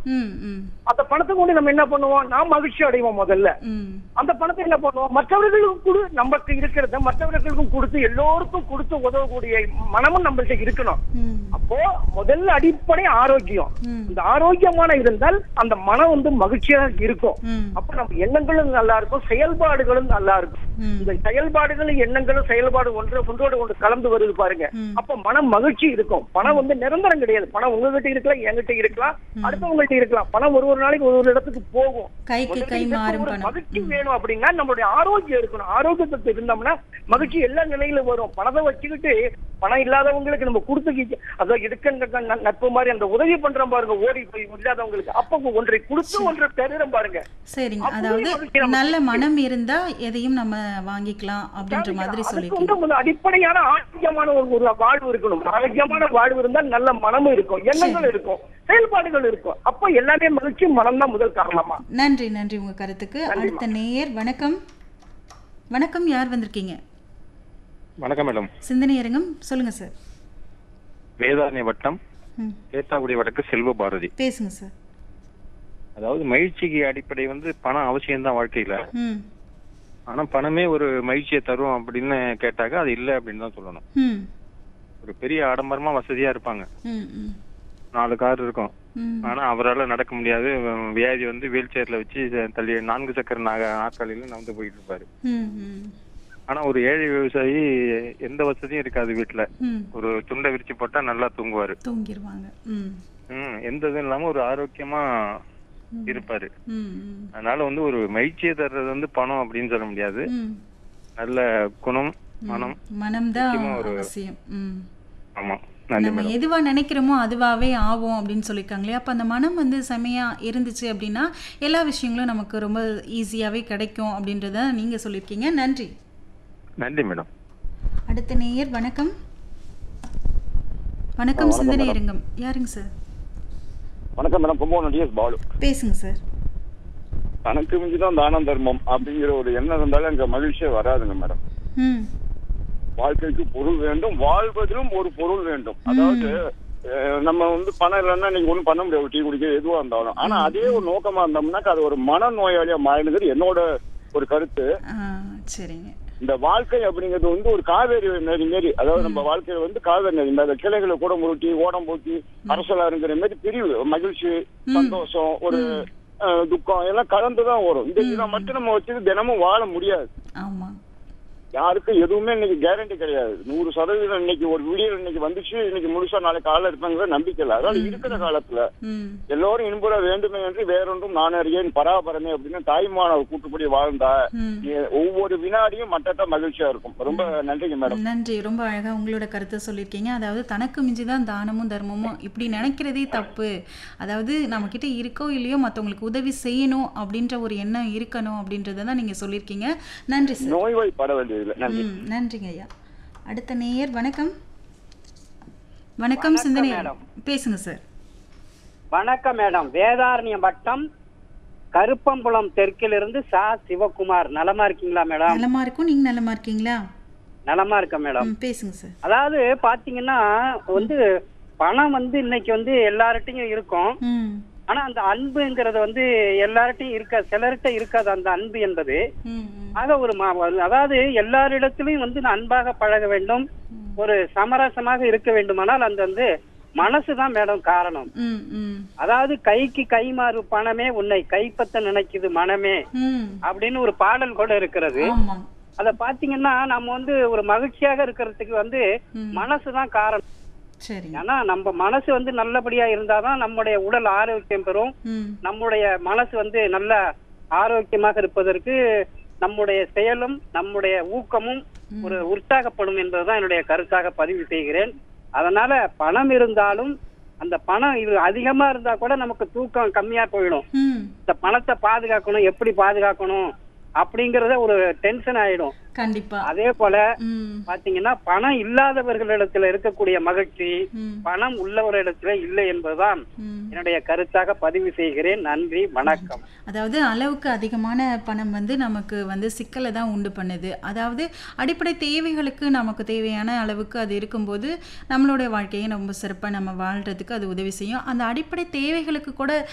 ம் ம் அந்த பணத்தை கொண்டு நம்ம என்ன பண்ணுவோம் நாம் மகிழ்ச்சி அடைவோம் முதல்ல ம் அந்த பணத்தை என்ன பண்ணுவோம் மற்றவர்களுக்கும் கொடு நமக்கு இருக்கிறத மற்றவர்களுக்கும் கொடுத்து எல்லோருக்கும் கொடுத்து உதவக்கூடிய மனமும் நம்மள்ட்ட இருக்கணும் ம் அப்போ முதல்ல அடிப்படை ஆரோக்கியம் ம். இந்த ஆரோக்கியமான இருந்தால் அந்த மனம் வந்து மகிழ்ச்சியாக இருக்கும் ம் அப்ப நம்ம எண்ணங்களும் நல்லா இருக்கும் செயல்பாடுகளும் நல்லா இருக்கும் ம் இந்த செயல்பாடுகளும் எண்ணங்களும் செயல்பாடு ஒன்று ஒன்றோடு ஒன்று கலந்து வருது பாருங்க ம். அப்ப மனம் மகிழ்ச்சி இருக்கும் பணம் வந்து நிரந்தரம் கிடையாது பணம் உங்ககிட்ட இருக்கலாம் என்கிட்ட இருக்கலாம் அடுத்தவங்கள்ட்ட இருக்கலாம் பணம் ஒரு ஒரு நாளைக்கு ஒரு ஒரு இடத்துக்கு போகும் கைக்கு முதல்ல கை இதுக்கு மாறும் ஒரு பணம் மகிழ்ச்சி வேணும் அப்படின்னா நம்மளுடைய ஆரோக்கியம் இருக்கணும் ஆரோக்கியத்தை இருந்தோம்னா மகிழ்ச்சி எல்லா நிலையில வரும் பணத்தை வச்சுக்கிட்டு பணம் இல்லாதவங்களுக்கு நம்ம கொடுத்து அதாவது எடுக்க நட்பு மாதிரி அந்த உதவி பண்றோம் பாருங்க ஓடி போய் இல்லாதவங்களுக்கு அப்ப ஒன்றை கொடுத்து ஒன்றை பெறுறோம் பாருங்க சரிங்க அப்பவே அதாவது மகிழ்ச்சி நமக்கு நல்ல மனம் இருந்தா எதையும் நம்ம வாங்கிக்கலாம் அப்படின்ற மாதிரி அதுக்கு சொல்லிருக்கீங்க வந்து முதல்ல அடிப்படையான ஆரோக்கியமான ஒரு ஒரு வாழ்வு இருக்கணும் ஆரோக்கியமான வாழ்வு இருந்தால் நல்ல மனமும் இருக்கும் எண்ணங்கள் இருக்கும் செயல்பாடுகள் இருக்கும் அப்ப எல்லாமே மகிழ்ச்சி மனம் தான் முதல் காரணமா நன்றி நன்றி உங்க கருத்துக்கு அடுத்த நேயர் வணக்கம் வணக்கம் யார் வந்திருக்கீங்க வணக்கம் மேடம் சிந்தனை அரங்கம் சொல்லுங்க சார் வேதாரண்ய வட்டம் ம் ஏத்தாக்குடி வடக்கு செல்வ பாரதி பேசுங்க சார் அதாவது மகிழ்ச்சிக்கு அடிப்படை வந்து பணம் அவசியம்தான் வாழ்க்கையில ம் ஆனா பணமே ஒரு மகிழ்ச்சியை தரும் அப்படின்னு கேட்டாக்க அது இல்லை அப்படின்னு தான் சொல்லணும் ம் ஒரு பெரிய ஆடம்பரமா வசதியா இருப்பாங்க ம் ம் நாலு கார் இருக்கும் ம் ஆனா அவரால் நடக்க முடியாது அஹ் வியாதி வந்து வீல் சேர்ல வச்சு தள்ளி நான்கு சக்கர நாக நாற்காலியில நடந்து போயிட்டு இருப்பாரு ம் ம் ஆனா ஒரு ஏழை விவசாயி எந்த வசதியும் இருக்காது வீட்டுல ம் ஒரு துண்டை விரிச்சு போட்டா நல்லா தூங்குவாரு தூங்கிடுவாங்க ம் ம் எந்த இதுவும் இல்லாம ஒரு ஆரோக்கியமா இருப்பாரு ம் ம் அதனால வந்து ஒரு மகிழ்ச்சியை தர்றது வந்து பணம் அப்படின்னு சொல்ல முடியாது ம் நல்ல குணம் மனம் மனம்தான் முக்கியமா ஒரு- அவசியம் ம் ஆமா நன்றி நம்ம மேடம் எதுவா நினைக்கிறோமோ அதுவாவே ஆகும் அப்படின்னு சொல்லியிருக்காங்களே அப்ப அந்த மனம் வந்து செமையா இருந்துச்சு அப்படின்னா எல்லா விஷயங்களும் நமக்கு ரொம்ப ஈஸியாவே கிடைக்கும் அப்படின்றத நீங்க சொல்லியிருக்கீங்க நன்றி நன்றி மேடம் அடுத்த நேயர் வணக்கம் வணக்கம் சிந்தனை இருங்கம் யாருங்க சார் வணக்கம் மேடம் கும்பகோணம் டிஎஸ் பாலு பேசுங்க சார் தனக்கு மிஞ்சிதான் தானம் தர்மம் அப்படிங்கிற ஒரு எண்ணம் இருந்தாலும் அங்க மகிழ்ச்சியே வராதுங்க மேடம் ம் வாழ்க்கைக்கு பொருள் வேண்டும் வாழ்வதிலும் ஒரு பொருள் வேண்டும் அதாவது அஹ், நம்ம வந்து பணம் இல்லைன்னா நீங்க ஒண்ணும் பண்ண முடியாது டீ குடிக்க எதுவா இருந்தாலும் ஆனா அதே ஒரு நோக்கமா இருந்தோம்னாக்க அது ஒரு மன நோயாளியா மாறினது என்னோட ஒரு கருத்து ஆ சரிங்க இந்த வாழ்க்கை அப்படிங்கிறது வந்து ஒரு காவேரி நதி மாரி அதாவது நம்ம வாழ்க்கையில வந்து காவேரி நதி மாதிரி அந்த கிளைகளை கூட முருட்டி ஓடம் போக்கி அரசலாருங்கிற மாதிரி பிரிவு மகிழ்ச்சி சந்தோஷம் ஒரு அஹ், துக்கம் எல்லாம் கலந்துதான் வரும் இந்த இதை மட்டும் நம்ம வச்சுட்டு தினமும் வாழ முடியாது ஆமா யாருக்கும் எதுவுமே இன்னைக்கு கேரண்டி கிடையாது நூறு சதவீதம் இன்னைக்கு ஒரு வீடியோ இன்னைக்கு வந்துச்சு இன்னைக்கு முழுசா நாளைக்கு காலைல இருப்பாங்கிற நம்பிக்கை இல்லை அதாவது இருக்கிற காலத்துல ம் எல்லோரும் இன்புற வேண்டுமே என்று வேறொன்றும் நான் அறியேன் பராபரமே அப்படின்னு தாய்மானவர் கூட்டுப்படி வாழ்ந்தா ம் எ- ஒவ்வொரு வினாடியும் மட்டற்ற மகிழ்ச்சியா இருக்கும் ரொம்ப நன்றிங்க மேடம் நன்றி ரொம்ப அழகா உங்களோட கருத்தை சொல்லியிருக்கீங்க அதாவது தனக்கு மிஞ்சி தான் தானமும் தர்மமும் இப்படி நினைக்கிறதே தப்பு அதாவது நம்ம கிட்ட இருக்கோ இல்லையோ மற்றவங்களுக்கு உதவி செய்யணும் அப்படின்ற ஒரு எண்ணம் இருக்கணும் அப்படின்றத தான் நீங்க சொல்லியிருக்கீங்க நன்றி சார் நோய்வாய்ப்பட வேண்டியதில்லை நன்றி ம் நன்றிங்க ஐயா அடுத்த நேயர் வணக்கம் வணக்கம் சிந்தனை பேசுங்க சார் வணக்கம் மேடம் வேதாரண்யம் வட்டம் கருப்பம்புலம் தெற்கிலிருந்து சா சிவகுமார் நலமா இருக்கீங்களா மேடம் நலமா இருக்கும் நீங்க நலமா இருக்கீங்களா நலமா இருக்கேன் மேடம் ம் பேசுங்க சார் அதாவது பாத்தீங்கன்னா வந்து பணம் வந்து இன்னைக்கு வந்து எல்லார்ட்டையும் இருக்கும் ம் ஆனா அந்த அன்புங்கிறது வந்து எல்லார்ட்டையும் இருக்க சிலர்கிட்ட இருக்காது அந்த அன்பு என்பது ம் ம் ஆக ஒரு மா- அதாவது எல்லாரிடத்திலும் வந்து அன்பாக பழக வேண்டும் ஒரு சமரசமாக இருக்க வேண்டுமானால் அந்த வந்து மனசுதான் மேடம் காரணம் ம் ம் அதாவது கைக்கு கைமாறு பணமே உன்னை கைப்பத்த நினைக்குது மனமே ம் அப்படின்னு ஒரு பாடல் கூட இருக்கிறது ஆமா அத பாத்தீங்கன்னா நம்ம வந்து ஒரு மகிழ்ச்சியாக இருக்கிறதுக்கு வந்து மனசுதான் காரணம் சரிங்க ஏன்னா நம்ம மனசு வந்து நல்லபடியா இருந்தாதான் நம்முடைய உடல் ஆரோக்கியம் பெறும் ம் நம்முடைய மனசு வந்து நல்ல ஆரோக்கியமாக இருப்பதற்கு நம்முடைய செயலும் நம்முடைய ஊக்கமும் ஒரு உற்சாகப்படும் என்பதுதான் என்னுடைய கருத்தாக பதிவு செய்கிறேன் அதனால பணம் இருந்தாலும் அந்த பணம் இது அதிகமா இருந்தா கூட நமக்கு தூக்கம் கம்மியா போயிடும் ம் இந்த பணத்தை பாதுகாக்கணும் எப்படி பாதுகாக்கணும் அப்படிங்கறத ஒரு டென்ஷன் ஆயிடும் கண்டிப்பா அதே போல ம் பாத்தீங்கன்னா பணம் இல்லாதவர்களிடத்துல இருக்கக்கூடிய மகிழ்ச்சி ம் பணம் உள்ளவரிடத்துல இல்லை என்பதுதான் ம் என்னுடைய கருத்தாக பதிவு செய்கிறேன் நன்றி வணக்கம் அதாவது அளவுக்கு அதிகமான பணம் வந்து நமக்கு வந்து சிக்கலை தான் உண்டு பண்ணுது அதாவது அடிப்படை தேவைகளுக்கு நமக்கு தேவையான அளவுக்கு அது இருக்கும்போது நம்மளுடைய வாழ்க்கையை ரொம்ப சிறப்பாக நம்ம வாழ்கிறதுக்கு அது உதவி செய்யும் அந்த அடிப்படை தேவைகளுக்கு கூட